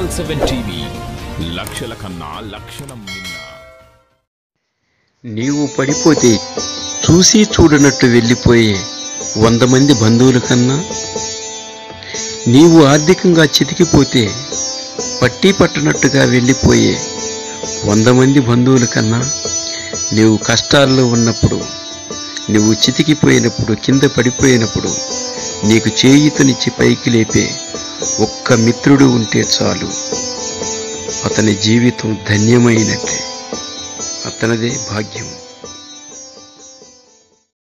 channel seven TV లక్షల కన్నా లక్షల మిన్న నీవు పడిపోతే చూసి చూడనట్టు వెళ్ళిపోయే వంద మంది బంధువుల కన్నా నీవు ఆర్థికంగా చితికిపోతే పట్టి పట్టనట్టుగా వెళ్ళిపోయే వంద మంది బంధువుల కన్నా నీవు కష్టాల్లో ఉన్నప్పుడు నువ్వు చితికిపోయినప్పుడు కింద పడిపోయినప్పుడు నీకు చేయితనిచ్చి పైకి లేపే ఒక్క మిత్రుడు ఉంటే చాలు అతని జీవితం ధన్యమైనట్టే అతనిదే భాగ్యం